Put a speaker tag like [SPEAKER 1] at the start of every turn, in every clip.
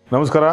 [SPEAKER 1] ನಮಸ್ಕಾರ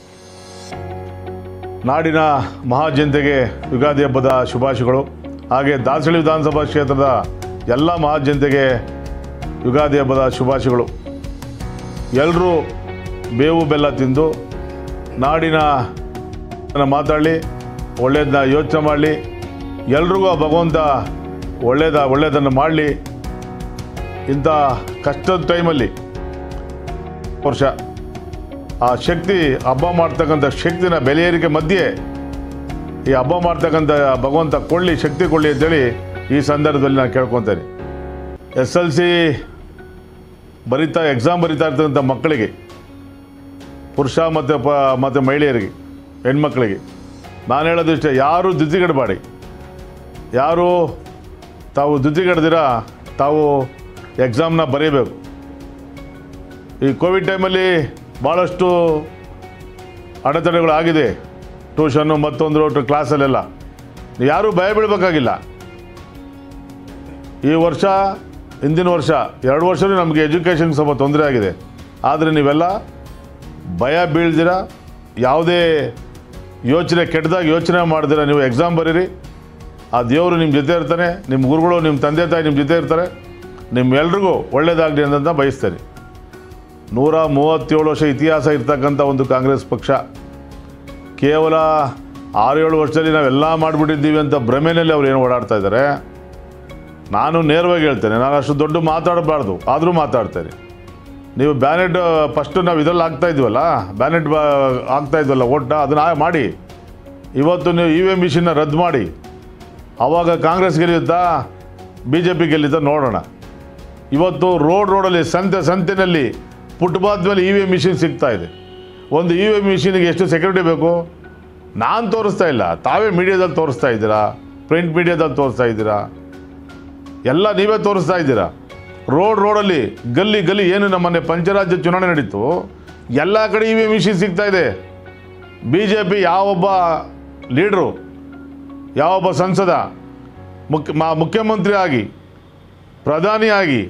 [SPEAKER 1] ನಾಡಿನ ಮಹಾಜನತೆಗೆ ಯುಗಾದಿ ಹಬ್ಬದ ಶುಭಾಶಯಗಳು ಹಾಗೆ ದಾಸಳಿ ವಿಧಾನಸಭಾ ಕ್ಷೇತ್ರದ ಎಲ್ಲ ಮಹಾಜನತೆಗೆ ಯುಗಾದಿ ಹಬ್ಬದ ಶುಭಾಶಯಗಳು ಎಲ್ಲರೂ ಬೇವು ಬೆಲ್ಲ ತಿಂದು ನಾಡಿನ ಮಾತಾಡಲಿ ಒಳ್ಳೆಯದನ್ನ ಯೋಚನೆ ಮಾಡಲಿ ಎಲ್ರಿಗೂ ಆ ಭಗವಂತ ಒಳ್ಳೆಯದ ಒಳ್ಳೆಯದನ್ನು ಮಾಡಲಿ ಇಂಥ ಕಷ್ಟದ ಟೈಮಲ್ಲಿ ವರ್ಷ ಆ ಶಕ್ತಿ ಹಬ್ಬ ಮಾಡ್ತಕ್ಕಂಥ ಶಕ್ತಿನ ಬೆಲೆ ಏರಿಕೆ ಮಧ್ಯೆ ಈ ಹಬ್ಬ ಮಾಡ್ತಕ್ಕಂಥ ಭಗವಂತ ಕೊಳ್ಳಿ ಶಕ್ತಿ ಕೊಳ್ಳಿ ಅಂತೇಳಿ ಈ ಸಂದರ್ಭದಲ್ಲಿ ನಾನು ಕೇಳ್ಕೊತೇನೆ ಎಸ್ ಎಲ್ ಸಿ ಬರಿತಾ ಎಕ್ಸಾಮ್ ಬರಿತಾ ಇರ್ತಕ್ಕಂಥ ಮಕ್ಕಳಿಗೆ ಪುರುಷ ಮತ್ತು ಪ ಮತ್ತು ಮಹಿಳೆಯರಿಗೆ ಹೆಣ್ಮಕ್ಳಿಗೆ ನಾನು ಹೇಳೋದು ಇಷ್ಟೇ ಯಾರು ಧೃತಿಗೆಡಬೇಡಿ ಯಾರು ತಾವು ಧೃತಿಗೆಡ್ದಿರ ತಾವು ಎಕ್ಸಾಮ್ನ ಬರೀಬೇಕು ಈ ಕೋವಿಡ್ ಟೈಮಲ್ಲಿ ಭಾಳಷ್ಟು ಅಡೆತಡೆಗಳು ಆಗಿದೆ ಟ್ಯೂಷನ್ನು ಮತ್ತೊಂದು ಕ್ಲಾಸಲ್ಲೆಲ್ಲ ಯಾರೂ ಭಯ ಬೀಳಬೇಕಾಗಿಲ್ಲ ಈ ವರ್ಷ ಹಿಂದಿನ ವರ್ಷ ಎರಡು ವರ್ಷವೂ ನಮಗೆ ಎಜುಕೇಷನ್ಗೆ ಸ್ವಲ್ಪ ತೊಂದರೆ ಆಗಿದೆ ಆದರೆ ನೀವೆಲ್ಲ ಭಯ ಬೀಳ್ದಿರ ಯಾವುದೇ ಯೋಚನೆ ಕೆಟ್ಟದಾಗಿ ಯೋಚನೆ ಮಾಡ್ದಿರ ನೀವು ಎಕ್ಸಾಮ್ ಬರೀರಿ ಆ ದೇವರು ನಿಮ್ಮ ಜೊತೆ ಇರ್ತಾನೆ ನಿಮ್ಮ ಗುರುಗಳು ನಿಮ್ಮ ತಂದೆ ತಾಯಿ ನಿಮ್ಮ ಜೊತೆ ಇರ್ತಾರೆ ನಿಮ್ಮೆಲ್ರಿಗೂ ಒಳ್ಳೆಯದಾಗಲಿ ಅಂತ ಬಯಸ್ತೇನೆ ನೂರ ಮೂವತ್ತೇಳು ವರ್ಷ ಇತಿಹಾಸ ಇರ್ತಕ್ಕಂಥ ಒಂದು ಕಾಂಗ್ರೆಸ್ ಪಕ್ಷ ಕೇವಲ ಆರು ಏಳು ವರ್ಷದಲ್ಲಿ ನಾವೆಲ್ಲ ಮಾಡಿಬಿಟ್ಟಿದ್ದೀವಿ ಅಂತ ಭ್ರಮೆಯಲ್ಲಿ ಅವ್ರು ಏನು ಓಡಾಡ್ತಾ ಇದ್ದಾರೆ ನಾನು ನೇರವಾಗಿ ಹೇಳ್ತೇನೆ ನಾನು ಅಷ್ಟು ದೊಡ್ಡ ಮಾತಾಡಬಾರ್ದು ಆದರೂ ಮಾತಾಡ್ತೇನೆ ನೀವು ಬ್ಯಾನೆಟ್ ಫಸ್ಟು ನಾವು ಇದರಲ್ಲಿ ಆಗ್ತಾ ಇದ್ವಲ್ಲ ಬ್ಯಾನೆಟ್ ಬ ಆಗ್ತಾ ಇದ್ವಲ್ಲ ಓಟ್ನ ಅದನ್ನ ಮಾಡಿ ಇವತ್ತು ನೀವು ಇ ವಿ ಎಮ್ ಮಿಷಿನ್ನ ರದ್ದು ಮಾಡಿ ಆವಾಗ ಕಾಂಗ್ರೆಸ್ ಗೆಲ್ಲಿಯುತ್ತಾ ಬಿ ಜೆ ಪಿ ಗೆಲ್ಲಿತಾ ನೋಡೋಣ ಇವತ್ತು ರೋಡ್ ರೋಡಲ್ಲಿ ಸಂತೆ ಸಂತೆನಲ್ಲಿ ಫುಟ್ಪಾತ್ ಮೇಲೆ ಇ ವಿ ಎಮ್ ಮಿಷಿನ್ ಸಿಗ್ತಾ ಇದೆ ಒಂದು ಇ ವಿ ಎಮ್ ಮಿಷಿನ್ಗೆ ಎಷ್ಟು ಸೆಕ್ಯೂರಿಟಿ ಬೇಕು ನಾನು ತೋರಿಸ್ತಾ ಇಲ್ಲ ತಾವೇ ಮೀಡಿಯಾದಲ್ಲಿ ತೋರಿಸ್ತಾ ಇದ್ದೀರಾ ಪ್ರಿಂಟ್ ಮೀಡಿಯಾದಲ್ಲಿ ತೋರಿಸ್ತಾ ಇದ್ದೀರಾ ಎಲ್ಲ ನೀವೇ ತೋರಿಸ್ತಾ ಇದ್ದೀರಾ ರೋಡ್ ರೋಡಲ್ಲಿ ಗಲ್ಲಿ ಗಲ್ಲಿ ಏನು ನಮ್ಮನೆ ಪಂಚರಾಜ್ಯ ಚುನಾವಣೆ ನಡೀತು ಎಲ್ಲ ಕಡೆ ಇ ವಿ ಎಮ್ ಮಿಷಿನ್ ಸಿಗ್ತಾ ಇದೆ ಬಿ ಜೆ ಪಿ ಯಾವೊಬ್ಬ ಲೀಡ್ರು ಯಾವೊಬ್ಬ ಸಂಸದ ಮುಖ್ಯ ಮಾ ಮುಖ್ಯಮಂತ್ರಿ ಆಗಿ ಪ್ರಧಾನಿಯಾಗಿ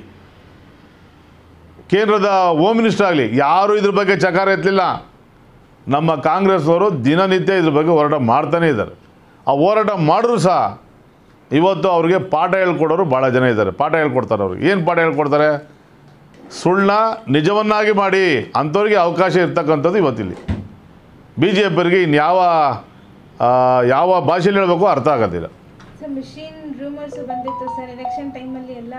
[SPEAKER 1] ಕೇಂದ್ರದ ಹೋಮ್ ಮಿನಿಸ್ಟರ್ ಆಗಲಿ ಯಾರೂ ಇದ್ರ ಬಗ್ಗೆ ಚಕಾರ ಎತ್ತಲಿಲ್ಲ ನಮ್ಮ ಕಾಂಗ್ರೆಸ್ನವರು ದಿನನಿತ್ಯ ಇದ್ರ ಬಗ್ಗೆ ಹೋರಾಟ ಮಾಡ್ತಾನೇ ಇದ್ದಾರೆ ಆ ಹೋರಾಟ ಮಾಡಿದ್ರು ಸಹ ಇವತ್ತು ಅವ್ರಿಗೆ ಪಾಠ ಹೇಳ್ಕೊಡೋರು ಭಾಳ ಜನ ಇದ್ದಾರೆ ಪಾಠ ಹೇಳ್ಕೊಡ್ತಾರೆ ಅವ್ರಿಗೆ ಏನು ಪಾಠ ಹೇಳ್ಕೊಡ್ತಾರೆ ಸುಳ್ಳನ್ನ ನಿಜವನ್ನಾಗಿ ಮಾಡಿ ಅಂಥವ್ರಿಗೆ ಅವಕಾಶ ಇರ್ತಕ್ಕಂಥದ್ದು ಇವತ್ತಿಲ್ಲಿ ಬಿ ಜೆ ಪಿಯವರಿಗೆ ಇನ್ಯಾವ ಆ, ಯಾವ ಭಾಷೆಯಲ್ಲಿ ಹೇಳಬೇಕು ಅರ್ಥ ಆಗೋದಿಲ್ಲ
[SPEAKER 2] ಸರ್ ಮಿಷಿನ್ ರೂಮರ್ಸ್ ಬಂದಿತ್ತು ಸರ್ ಎಲೆಕ್ಷನ್ ಟೈಮಲ್ಲಿ ಎಲ್ಲ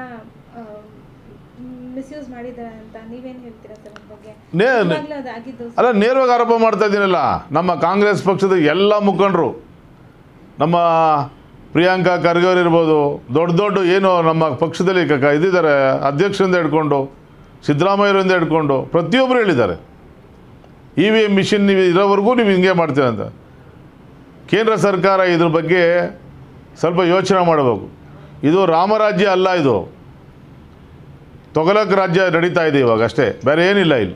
[SPEAKER 2] ಮಿಸ್ಯೂಸ್ ಮಾಡಿದ್ದಾರೆ ಅಂತ ನೀವೇನು ಹೇಳ್ತೀರಾ ಸರ್ ಅದ್ರ ಬಗ್ಗೆ
[SPEAKER 1] ನೇ-
[SPEAKER 2] ನಿಜವಾಗ್ಲೂ ಅದು ಆಗಿದ್ದು
[SPEAKER 1] ಅಲ್ಲ ನೇರವಾಗಿ ಆರೋಪ ಮಾಡ್ತಾ ಇದ್ದೀನಲ್ಲ ನಮ್ಮ ಕಾಂಗ್ರೆಸ್ ಪಕ್ಷದ ಎಲ್ಲ ಮುಖಂಡರು ನಮ್ಮ ಪ್ರಿಯಾಂಕಾ ಖರ್ಗೆ ಅವ್ರು ಇರ್ಬೋದು ದೊಡ್ಡ ದೊಡ್ಡ ಏನು ನಮ್ಮ ಪಕ್ಷದಲ್ಲಿ ಕ- ಕ- ಇದಿದ್ದಾರೆ ಅಧ್ಯಕ್ಷರಿಂದ ಹಿಡ್ಕೊಂಡು ಸಿದ್ದರಾಮಯ್ಯರಿಂದ ಹಿಡ್ಕೊಂಡು ಪ್ರತಿಯೊಬ್ಬರು ಹೇಳಿದ್ದಾರೆ ಇ ವಿ ಎಮ್ ಮಿಷಿನ್ ನೀವು ಇರೋವರೆಗೂ ನೀವು ಹಿಂಗೆ ಮಾಡ್ತೀರ ಅಂತ ಕೇಂದ್ರ ಸರ್ಕಾರ ಇದ್ರ ಬಗ್ಗೆ ಸ್ವಲ್ಪ ಯೋಚನೆ ಮಾಡಬೇಕು ಇದು ರಾಮರಾಜ್ಯ ಅಲ್ಲ ಇದು ತೊಗಲಕ್ ರಾಜ್ಯ ನಡೀತಾ ಇದೆ ಇವಾಗ ಅಷ್ಟೇ ಬೇರೆ ಏನಿಲ್ಲ ಇಲ್ಲಿ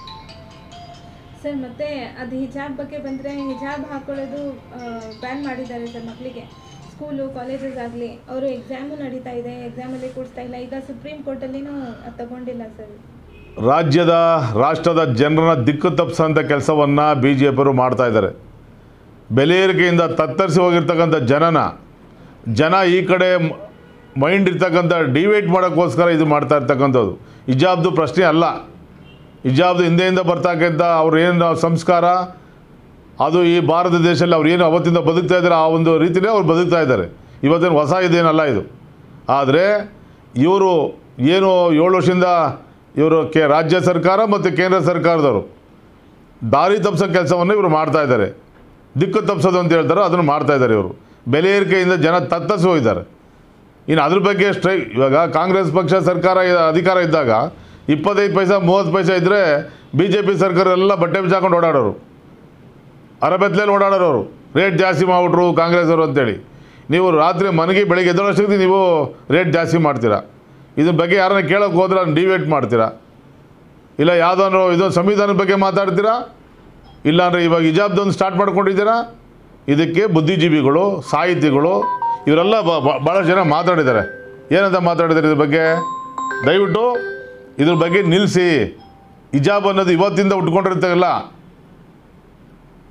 [SPEAKER 2] ಸರ್ ಮತ್ತೆ ಅದು ಹಿಜಾಬ್ ಬಗ್ಗೆ ಬಂದರೆ ಹಿಜಾಬ್ ಹಾಕೊಳ್ಳೋದು ಬ್ಯಾನ್ ಮಾಡಿದ್ದಾರೆ ಸರ್ ಮಕ್ಕಳಿಗೆ ಸ್ಕೂಲು ಕಾಲೇಜಸ್ ಆಗಲಿ ಅವರು ಎಕ್ಸಾಮು ನಡೀತಾ ಇದೆ ಎಕ್ಸಾಮಲ್ಲಿ ಕೊಡಿಸ್ತಾ ಇಲ್ಲ ಈಗ ಸುಪ್ರೀಂ ಕೋರ್ಟಲ್ಲಿನೂ ಅದು ತಗೊಂಡಿಲ್ಲ ಸರ್
[SPEAKER 1] ರಾಜ್ಯದ ರಾಷ್ಟ್ರದ ಜನರನ್ನ ದಿಕ್ಕು ತಪ್ಪಿಸೋಂಥ ಕೆಲಸವನ್ನು ಬಿ ಜೆ ಪಿಯವರು ಮಾಡ್ತಾ ಇದ್ದಾರೆ ಬೆಲೆ ಏರಿಕೆಯಿಂದ ತತ್ತರಿಸಿ ಹೋಗಿರ್ತಕ್ಕಂಥ ಜನನ ಜನ ಈ ಕಡೆ ಮೈಂಡ್ ಇರ್ತಕ್ಕಂಥ ಡಿವೇಟ್ ಮಾಡೋಕ್ಕೋಸ್ಕರ ಇದು ಮಾಡ್ತಾ ಇರ್ತಕ್ಕಂಥದ್ದು ಹಿಜಾಬ್ದು ಪ್ರಶ್ನೆ ಅಲ್ಲ ಹಿಜಾಬ್ದು ಹಿಂದೆಯಿಂದ ಬರ್ತಕ್ಕಂಥ ಅವ್ರ ಏನು ಸಂಸ್ಕಾರ ಅದು ಈ ಭಾರತ ದೇಶದಲ್ಲಿ ಅವ್ರು ಏನು ಅವತ್ತಿಂದ ಬದುಕ್ತಾ ಇದ್ದಾರೆ ಆ ಒಂದು ರೀತಿಯೇ ಅವ್ರು ಬದುಕ್ತಾ ಇದ್ದಾರೆ ಇವತ್ತೇನು ಹೊಸ ಇದೇನಲ್ಲ ಇದು ಆದರೆ ಇವರು ಏನು ಏಳು ವರ್ಷದಿಂದ ಇವರು ಕೆ ರಾಜ್ಯ ಸರ್ಕಾರ ಮತ್ತು ಕೇಂದ್ರ ಸರ್ಕಾರದವರು ದಾರಿ ತಪ್ಪಿಸೋ ಕೆಲಸವನ್ನು ಇವರು ಮಾಡ್ತಾ ಇದ್ದಾರೆ ದಿಕ್ಕು ತಪ್ಪಿಸೋದು ಅಂತ ಹೇಳ್ತಾರೆ ಅದನ್ನು ಮಾಡ್ತಾ ಇದ್ದಾರೆ ಇವರು ಬೆಲೆ ಏರಿಕೆಯಿಂದ ಜನ ತತ್ತರಿಸಿ ಹೋಗಿದ್ದಾರೆ ಇನ್ನು ಅದ್ರ ಬಗ್ಗೆ ಸ್ಟ್ರೈ ಇವಾಗ ಕಾಂಗ್ರೆಸ್ ಪಕ್ಷ ಸರ್ಕಾರ ಇ- ಅಧಿಕಾರ ಇದ್ದಾಗ ಇಪ್ಪತ್ತೈದು ಪೈಸಾ ಮೂವತ್ತು ಪೈಸಾ ಇದ್ದರೆ ಬಿ ಜೆ ಪಿ ಸರ್ಕಾರ ಎಲ್ಲ ಬಟ್ಟೆ ಬಿಚ್ಚಾಕೊಂಡು ಓಡಾಡೋರು ಅರಬೆತ್ತಲೆಯಲ್ಲಿ ಓಡಾಡೋರು ರೇಟ್ ಜಾಸ್ತಿ ಮಾಡಿಬಿಟ್ರು ಕಾಂಗ್ರೆಸ್ ಅವರು ಅಂತೇಳಿ ನೀವು ರಾತ್ರಿ ಮನೆಗೆ ಬೆಳಗ್ಗೆ ಎದ್ದೋಷ್ಟೊತ್ತಿಗೆ ನೀವು ರೇಟ್ ಜಾಸ್ತಿ ಮಾಡ್ತೀರಾ ಇದ್ರ ಬಗ್ಗೆ ಯಾರನ್ನ ಕೇಳೋಕೆ ಹೋದ್ರೆ ಅದನ್ನ ಡಿವೇಟ್ ಮಾಡ್ತೀರಾ ಇಲ್ಲ ಯಾವುದಾದ್ರು ಇದೊಂದು ಸಂವಿಧಾನದ ಬಗ್ಗೆ ಮಾತಾಡ್ತೀರಾ ಇಲ್ಲಾಂದರೆ ಇವಾಗ ಹಿಜಾಬ್ದೊಂದು ಸ್ಟಾರ್ಟ್ ಮಾಡ್ಕೊಂಡಿದ್ದೀರಾ ಇದಕ್ಕೆ ಬುದ್ಧಿಜೀವಿಗಳು ಸಾಹಿತಿಗಳು ಇವರೆಲ್ಲ ಬ- ಬ- ಭಾಳಷ್ಟು ಜನ ಮಾತಾಡಿದ್ದಾರೆ ಏನಂತ ಮಾತಾಡಿದ್ದಾರೆ ಇದ್ರ ಬಗ್ಗೆ ದಯವಿಟ್ಟು ಇದ್ರ ಬಗ್ಗೆ ನಿಲ್ಲಿಸಿ ಹಿಜಾಬ್ ಅನ್ನೋದು ಇವತ್ತಿಂದ ಉಟ್ಕೊಂಡಿರ್ತಲ್ಲ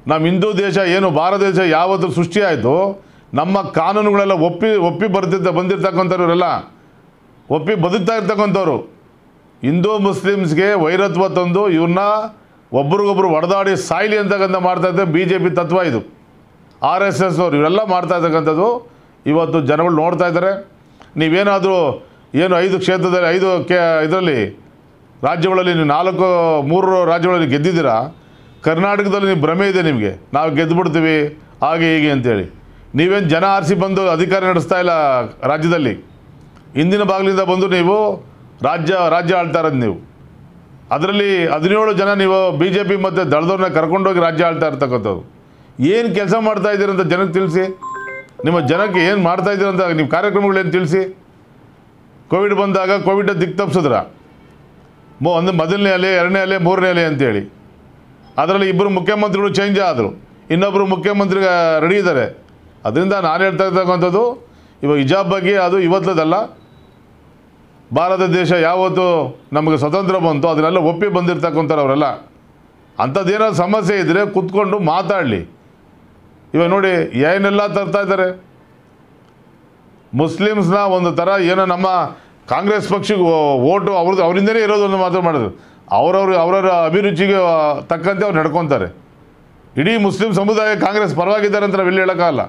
[SPEAKER 1] ನಮ್ಮ ಹಿಂದೂ ದೇಶ ಏನು ಭಾರತ ದೇಶ ಯಾವತ್ತು ಸೃಷ್ಟಿಯಾಯಿತು ನಮ್ಮ ಕಾನೂನುಗಳೆಲ್ಲ ಒಪ್ಪಿ ಒಪ್ಪಿ ಬರ್ತಿದ್ದ ಬಂದಿರ್ತಕ್ಕಂಥವ್ರೆಲ್ಲ ಒಪ್ಪಿ ಬದುಕ್ತಾ ಇರ್ತಕ್ಕಂಥವ್ರು ಹಿಂದೂ ಮುಸ್ಲಿಮ್ಸ್ಗೆ ವೈರತ್ವ ತಂದು ಇವ್ರನ್ನ ಒಬ್ರಿಗೊಬ್ರು ಹೊಡೆದಾಡಿ ಸಾಯ್ಲಿ ಅಂತಕ್ಕಂಥ ಮಾಡ್ತಾ ಇದ್ದ ಬಿ ಜೆ ಪಿ ತತ್ವ ಇದು ಆರ್ ಎಸ್ ಎಸ್ ಅವರು ಇವರೆಲ್ಲ ಮಾಡ್ತಾ ಇರ್ತಕ್ಕಂಥದ್ದು ಇವತ್ತು ಜನಗಳು ನೋಡ್ತಾ ಇದ್ದಾರೆ ನೀವೇನಾದರೂ ಏನು ಐದು ಕ್ಷೇತ್ರದಲ್ಲಿ ಐದು ಕೆ ಇದರಲ್ಲಿ ರಾಜ್ಯಗಳಲ್ಲಿ ನೀವು ನಾಲ್ಕು ಮೂರು ರಾಜ್ಯಗಳಲ್ಲಿ ಗೆದ್ದಿದ್ದೀರಾ ಕರ್ನಾಟಕದಲ್ಲಿ ನೀವು ಭ್ರಮೆ ಇದೆ ನಿಮಗೆ ನಾವು ಗೆದ್ದುಬಿಡ್ತೀವಿ ಹಾಗೆ ಹೀಗೆ ಅಂತೇಳಿ ನೀವೇನು ಜನ ಆರಿಸಿ ಬಂದು ಅಧಿಕಾರ ನಡೆಸ್ತಾ ಇಲ್ಲ ರಾಜ್ಯದಲ್ಲಿ ಹಿಂದಿನ ಬಾಗಿಲಿಂದ ಬಂದು ನೀವು ರಾಜ್ಯ ರಾಜ್ಯ ಆಳ್ತಾ ಇರೋದು ನೀವು ಅದರಲ್ಲಿ ಹದಿನೇಳು ಜನ ನೀವು ಬಿ ಜೆ ಪಿ ಮತ್ತು ದಳದವ್ರನ್ನ ಕರ್ಕೊಂಡೋಗಿ ರಾಜ್ಯ ಆಳ್ತಾ ಇರ್ತಕ್ಕಂಥದ್ದು ಏನು ಕೆಲಸ ಮಾಡ್ತಾ ಇದ್ದೀರಂತ ಜನಕ್ಕೆ ತಿಳಿಸಿ ನಿಮ್ಮ ಜನಕ್ಕೆ ಏನು ಮಾಡ್ತಾ ಇದ್ದೀರಂತ ನಿಮ್ಮ ಕಾರ್ಯಕ್ರಮಗಳೇನು ತಿಳಿಸಿ ಕೋವಿಡ್ ಬಂದಾಗ ಕೋವಿಡ್ ದಿಕ್ ತಪ್ಪಿಸಿದ್ರ ಮೊ ಒಂದು ಮೊದಲನೇ ಅಲೆ ಎರಡನೇ ಅಲೆ ಮೂರನೇ ಅಲೆ ಅಂತೇಳಿ ಅದರಲ್ಲಿ ಇಬ್ಬರು ಮುಖ್ಯಮಂತ್ರಿಗಳು ಚೇಂಜ್ ಆದರು ಇನ್ನೊಬ್ಬರು ಮುಖ್ಯಮಂತ್ರಿ ರೆಡಿ ಇದ್ದಾರೆ ಅದರಿಂದ ನಾನು ಹೇಳ್ತಾ ಇರ್ತಕ್ಕಂಥದ್ದು ಇವಾಗ ಹಿಜಾಬ್ ಬಗ್ಗೆ ಅದು ಇವತ್ತದಲ್ಲ ಭಾರತ ದೇಶ ಯಾವತ್ತು ನಮಗೆ ಸ್ವತಂತ್ರ ಬಂತು ಅದನ್ನೆಲ್ಲ ಒಪ್ಪಿ ಬಂದಿರ್ತಕ್ಕಂಥವ್ರು ಅವರೆಲ್ಲ ಅಂಥದ್ದೇನಾದ್ರು ಸಮಸ್ಯೆ ಇದ್ದರೆ ಕೂತ್ಕೊಂಡು ಮಾತಾಡಲಿ ಇವಾಗ ನೋಡಿ ಏನೆಲ್ಲ ತರ್ತಾ ಇದ್ದಾರೆ ಮುಸ್ಲಿಮ್ಸ್ನ ಒಂದು ಥರ ಏನೋ ನಮ್ಮ ಕಾಂಗ್ರೆಸ್ ಪಕ್ಷಕ್ಕೆ ಓಟು ಅವ್ರದ್ದು ಅವರಿಂದನೇ ಇರೋದು ಒಂದು ಮಾತು ಮಾಡಿದ್ರು ಅವರವ್ರ ಅವರವರ ಅಭಿರುಚಿಗೆ ತಕ್ಕಂತೆ ಅವ್ರು ನಡ್ಕೊತಾರೆ ಇಡೀ ಮುಸ್ಲಿಂ ಸಮುದಾಯ ಕಾಂಗ್ರೆಸ್ ಪರವಾಗಿದ್ದಾರೆ ಅಂತ ನಾವು ಎಲ್ಲಿ ಹೇಳೋಕ್ಕಾಗಲ್ಲ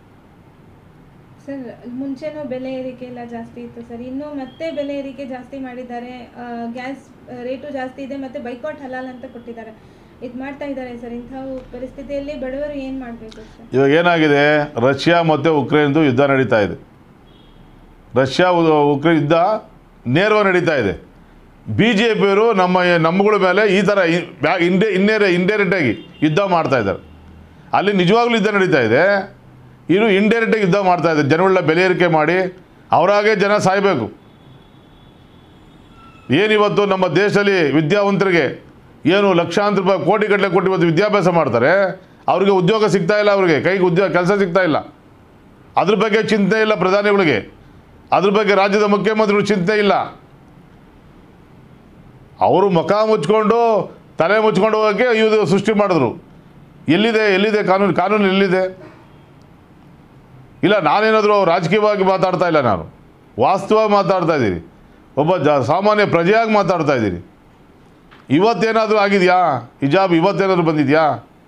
[SPEAKER 2] ಸರ್ ಮುಂಚೆನೂ ಬೆಲೆ ಏರಿಕೆ ಎಲ್ಲ ಜಾಸ್ತಿ ಇತ್ತು ಸರ್ ಇನ್ನೂ ಮತ್ತೆ ಬೆಲೆ ಏರಿಕೆ ಜಾಸ್ತಿ ಮಾಡಿದ್ದಾರೆ ಗ್ಯಾಸ್ ರೇಟು ಜಾಸ್ತಿ ಇದೆ ಮತ್ತೆ ಬೈಕಾಟ್ ಹಲಾಲ್ ಅಂತ ಕೊಟ್ಟಿದ್ದಾರೆ ಇದು ಮಾಡ್ತಾ ಇದ್ದಾರೆ ಸರ್ ಇಂಥ ಪರಿಸ್ಥಿತಿಯಲ್ಲಿ ಬಡವರು ಏನು ಮಾಡಬೇಕು ಸರ್
[SPEAKER 1] ಇವಾಗ ಏನಾಗಿದೆ ರಷ್ಯಾ ಮತ್ತು ಉಕ್ರೇನ್ದು ಯುದ್ಧ ನಡೀತಾ ಇದೆ ರಷ್ಯಾ ಉ- ಉಕ್ರೇನ್ ಯುದ್ಧ ನೇರವಾಗಿ ನಡೀತಾ ಇದೆ ಬಿ ಜೆ ಪಿಯವರು ನಮ್ಮ ನಮ್ಮಗಳ ಮೇಲೆ ಈ ಥರ ಇ- ಬ್ಯಾ- ಇಂಡೇ ಇನ್ನೇರೆ ಇಂಡೈರೆಕ್ಟಾಗಿ ಯುದ್ಧ ಮಾಡ್ತಾ ಇದ್ದಾರೆ ಅಲ್ಲಿ ನಿಜವಾಗ್ಲೂ ಯುದ್ಧ ನಡೀತಾ ಇದೆ ಇನ್ನು ಇಂಡೈರೆಕ್ಟಾಗಿ ಯುದ್ಧ ಮಾಡ್ತಾ ಇದ್ದಾರೆ ಜನಗಳನ್ನ ಬೆಲೆ ಏರಿಕೆ ಮಾಡಿ ಅವರಾಗೆ ಜನ ಸಾಯಬೇಕು ಏನಿವತ್ತು ನಮ್ಮ ದೇಶದಲ್ಲಿ ವಿದ್ಯಾವಂತರಿಗೆ ಏನು ಲಕ್ಷಾಂತರ ರೂಪಾಯಿ ಕೋಟಿ ಗಟ್ಟಲೆ ಕೊಟ್ಟು ಇವತ್ತು ವಿದ್ಯಾಭ್ಯಾಸ ಮಾಡ್ತಾರೆ ಅವ್ರಿಗೆ ಉದ್ಯೋಗ ಸಿಗ್ತಾ ಇಲ್ಲ ಅವ್ರಿಗೆ ಕೈಗೆ ಉದ್ಯೋಗ ಕೆಲಸ ಸಿಗ್ತಾ ಇಲ್ಲ ಅದ್ರ ಬಗ್ಗೆ ಚಿಂತೆ ಇಲ್ಲ ಪ್ರಧಾನಿಗಳಿಗೆ ಅದ್ರ ಬಗ್ಗೆ ರಾಜ್ಯದ ಮುಖ್ಯಮಂತ್ರಿಗಳು ಚಿಂತೆ ಇಲ್ಲ ಅವರು ಮುಖ ಮುಚ್ಕೊಂಡು ತಲೆ ಮುಚ್ಕೊಂಡು ಹೋಗೋಕ್ಕೆ ಇದು ಸೃಷ್ಟಿ ಮಾಡಿದ್ರು ಎಲ್ಲಿದೆ ಎಲ್ಲಿದೆ ಕಾನೂನು ಕಾನೂನು ಎಲ್ಲಿದೆ ಇಲ್ಲ ನಾನೇನಾದರೂ ರಾಜಕೀಯವಾಗಿ ಮಾತಾಡ್ತಾ ಇಲ್ಲ ನಾನು ವಾಸ್ತವವಾಗಿ ಮಾತಾಡ್ತಾ ಇದ್ದೀನಿ ಒಬ್ಬ ಜ ಸಾಮಾನ್ಯ ಪ್ರಜೆಯಾಗಿ ಮಾತಾಡ್ತಾ ಇದ್ದೀನಿ ಇವತ್ತೇನಾದರೂ ಆಗಿದೆಯಾ ಹಿಜಾಬ್ ಇವತ್ತೇನಾದರೂ ಬಂದಿದೆಯಾ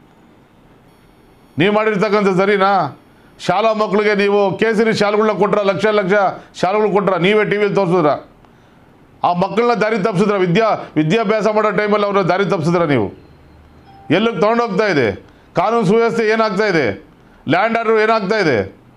[SPEAKER 1] ನೀವು ಮಾಡಿರ್ತಕ್ಕಂಥ ಸರಿನಾ ಶಾಲಾ ಮಕ್ಕಳಿಗೆ ನೀವು ಕೇಸರಿ ಶಾಲೆಗಳನ್ನ ಕೊಟ್ರ ಲಕ್ಷ ಲಕ್ಷ ಶಾಲೆಗಳು ಕೊಟ್ರ ನೀವೇ ಟಿ ವಿಲಿ ತೋರಿಸಿದ್ರ ಆ ಮಕ್ಕಳನ್ನ ದಾರಿ ತಪ್ಪಿಸಿದ್ರ ವಿದ್ಯಾ ವಿದ್ಯಾಭ್ಯಾಸ ಮಾಡೋ ಟೈಮಲ್ಲಿ ಅವ್ರನ್ನ ದಾರಿ ತಪ್ಪಿಸಿದ್ರ ನೀವು ಎಲ್ಲಿಗೆ ತೊಗೊಂಡೋಗ್ತಾ ಇದೆ ಕಾನೂನು ಸುವ್ಯವಸ್ಥೆ ಏನಾಗ್ತಾ ಇದೆ ಲ್ಯಾಂಡ್ ಆರ್ಡರ್ ಏನಾಗ್ತಾ ಇದೆ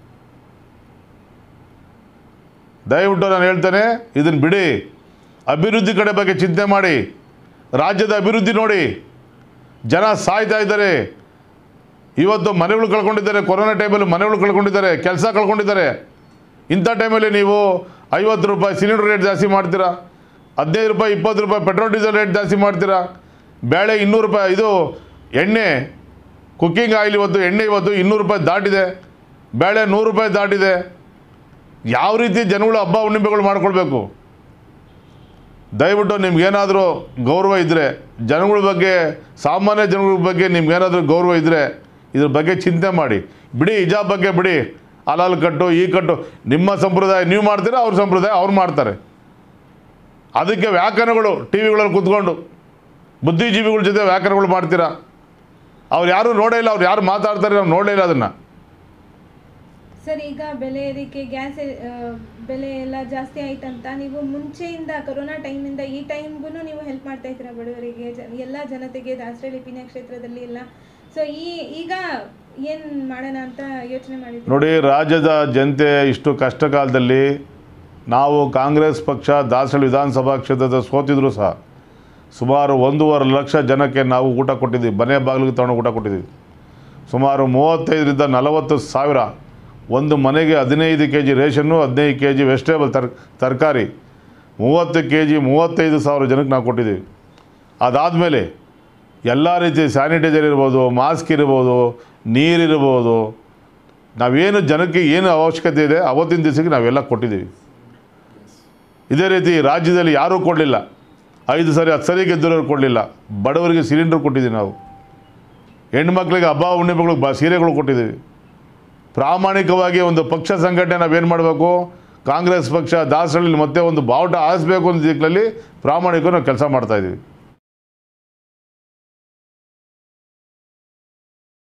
[SPEAKER 1] ದಯವಿಟ್ಟು ನಾನು ಹೇಳ್ತೇನೆ ಇದನ್ನು ಬಿಡಿ ಅಭಿವೃದ್ಧಿ ಕಡೆ ಬಗ್ಗೆ ಚಿಂತೆ ಮಾಡಿ ರಾಜ್ಯದ ಅಭಿವೃದ್ಧಿ ನೋಡಿ ಜನ ಸಾಯ್ತಾ ಇದ್ದಾರೆ ಇವತ್ತು ಮನೆಗಳು ಕಳ್ಕೊಂಡಿದ್ದಾರೆ ಕೊರೋನಾ ಟೈಮಲ್ಲಿ ಮನೆಗಳು ಕಳ್ಕೊಂಡಿದ್ದಾರೆ ಕೆಲಸ ಕಳ್ಕೊಂಡಿದ್ದಾರೆ ಇಂಥ ಟೈಮಲ್ಲಿ ನೀವು ಐವತ್ತು ರೂಪಾಯಿ ಸಿಲಿಂಡರ್ ರೇಟ್ ಜಾಸ್ತಿ ಮಾಡ್ತೀರಾ ಹದಿನೈದು ರೂಪಾಯಿ ಇಪ್ಪತ್ತು ರೂಪಾಯಿ ಪೆಟ್ರೋಲ್ ಡೀಸೆಲ್ ರೇಟ್ ಜಾಸ್ತಿ ಮಾಡ್ತೀರಾ ಬೇಳೆ ಇನ್ನೂರು ರೂಪಾಯಿ ಇದು ಎಣ್ಣೆ ಕುಕ್ಕಿಂಗ್ ಆಯಿಲ್ ಇವತ್ತು ಎಣ್ಣೆ ಇವತ್ತು ಇನ್ನೂರು ರೂಪಾಯಿ ದಾಟಿದೆ ಬೇಳೆ ನೂರು ರೂಪಾಯಿ ದಾಟಿದೆ ಯಾವ ರೀತಿ ಜನಗಳು ಹಬ್ಬ ಹುಣ್ಣಿಮೆಗಳು ಮಾಡ್ಕೊಳ್ಬೇಕು ದಯವಿಟ್ಟು ನಿಮ್ಗೇನಾದರೂ ಗೌರವ ಇದ್ದರೆ ಜನಗಳ ಬಗ್ಗೆ ಸಾಮಾನ್ಯ ಜನಗಳ ಬಗ್ಗೆ ನಿಮ್ಗೇನಾದರೂ ಗೌರವ ಇದ್ದರೆ ಇದ್ರ ಬಗ್ಗೆ ಚಿಂತೆ ಮಾಡಿ ಬಿಡಿ ಹಿಜಾಬ್ ಬಗ್ಗೆ ಬಿಡಿ ಅಲಾಲ್ ಕಟ್ಟು ಈ ಕಟ್ಟು ನಿಮ್ಮ ಸಂಪ್ರದಾಯ ನೀವು ಮಾಡ್ತೀರಾ ಅವ್ರ ಸಂಪ್ರದಾಯ ಅವ್ರು ಮಾಡ್ತಾರೆ ಅದಕ್ಕೆ ವ್ಯಾಕರಣಗಳು ಟಿ ವಿಗಳಲ್ಲಿ ಕೂತ್ಕೊಂಡು ಬುದ್ಧಿಜೀವಿಗಳ ಜೊತೆ ವ್ಯಾಕರಣಗಳು ಮಾಡ್ತೀರಾ ಅವ್ರು ಯಾರೂ ನೋಡೇ ಇಲ್ಲ ಅವ್ರು ಯಾರು ಮಾತಾಡ್ತಾರೆ ನಾವು ನೋಡೇ ಇಲ್ಲ ಅದನ್ನು
[SPEAKER 2] ಸರ್ ಈಗ ಬೆಲೆ ಏರಿಕೆ ಗ್ಯಾಸ್ ಬೆಲೆ ಎಲ್ಲ ಜಾಸ್ತಿ ಆಯ್ತಂತ ನೀವು ಮುಂಚೆಯಿಂದ ಕೊರೋನಾ ಟೈಮಿಂದ ಈ ಟೈಮ್ಗೂ ನೀವು ಹೆಲ್ಪ್ ಮಾಡ್ತಾ ಇದ್ದೀರಾ ಬಡವರಿಗೆ ಜ ಎಲ್ಲ ಜನತೆಗೆ ದಾಸರಳ್ಳಿ ಪಿನ್ಯ ಕ್ಷೇತ್ರದಲ್ಲಿ ಎಲ್ಲ ಸೊ ಈ ಈಗ ಏನು ಮಾಡೋಣ ಅಂತ ಯೋಚನೆ ಮಾಡಿದ್ದೀವಿ
[SPEAKER 1] ನೋಡಿ ರಾಜ್ಯದ ಜನತೆ ಇಷ್ಟು ಕಷ್ಟ ಕಾಲದಲ್ಲಿ ನಾವು ಕಾಂಗ್ರೆಸ್ ಪಕ್ಷ ದಾಸರಳ್ಳಿ ವಿಧಾನಸಭಾ ಕ್ಷೇತ್ರದ ಸೋತಿದ್ರು ಸಹ ಸುಮಾರು ಒಂದೂವರೆ ಲಕ್ಷ ಜನಕ್ಕೆ ನಾವು ಊಟ ಕೊಟ್ಟಿದ್ದೀವಿ ಮನೆ ಬಾಗಿಲಿಗೆ ತಗೊಂಡು ಊಟ ಕೊಟ್ಟಿದ್ದೀವಿ ಸುಮಾರು ಮೂವತ್ತೈದರಿಂದ ನಲವತ್ತು ಸಾವಿರ ಒಂದು ಮನೆಗೆ ಹದಿನೈದು ಕೆ ಜಿ ರೇಷನ್ನು ಹದಿನೈದು ಕೆ ಜಿ ವೆಜಿಟೇಬಲ್ ತರ್ ತರಕಾರಿ ಮೂವತ್ತು ಕೆ ಜಿ ಮೂವತ್ತೈದು ಸಾವಿರ ಜನಕ್ಕೆ ನಾವು ಕೊಟ್ಟಿದ್ದೀವಿ ಅದಾದಮೇಲೆ ಎಲ್ಲ ರೀತಿ ಸ್ಯಾನಿಟೈಸರ್ ಇರ್ಬೋದು ಮಾಸ್ಕ್ ಇರ್ಬೋದು ನೀರಿರ್ಬೋದು ನಾವೇನು ಜನಕ್ಕೆ ಏನು ಅವಶ್ಯಕತೆ ಇದೆ ಅವತ್ತಿನ ದಿವಸಕ್ಕೆ ನಾವೆಲ್ಲ ಕೊಟ್ಟಿದ್ದೀವಿ ಇದೇ ರೀತಿ ರಾಜ್ಯದಲ್ಲಿ ಯಾರೂ ಕೊಡಲಿಲ್ಲ ಐದು ಸರಿ ಹತ್ತು ಸರಿ ಗೆದ್ದವರು ಕೊಡಲಿಲ್ಲ ಬಡವರಿಗೆ ಸಿಲಿಂಡರ್ ಕೊಟ್ಟಿದ್ದೀವಿ ನಾವು ಹೆಣ್ಮಕ್ಳಿಗೆ ಹಬ್ಬ ಹುಣ್ಣಿಮೆಗಳು ಬ ಸೀರೆಗಳು ಕೊಟ್ಟಿದ್ದೀವಿ ಪ್ರಾಮಾಣಿಕವಾಗಿ ಒಂದು ಪಕ್ಷ ಸಂಘಟನೆ ನಾವೇನು ಮಾಡಬೇಕು ಕಾಂಗ್ರೆಸ್ ಪಕ್ಷ ದಾಸರಲ್ಲಿ ಮತ್ತೆ ಒಂದು ಬಾವುಟ ಹಾರಿಸ್ಬೇಕು ಅನ್ನೋ ದಿಕ್ಕಲ್ಲಿ ಪ್ರಾಮಾಣಿಕ ನಾವು ಕೆಲಸ ಮಾಡ್ತಾಯಿದ್ದೀವಿ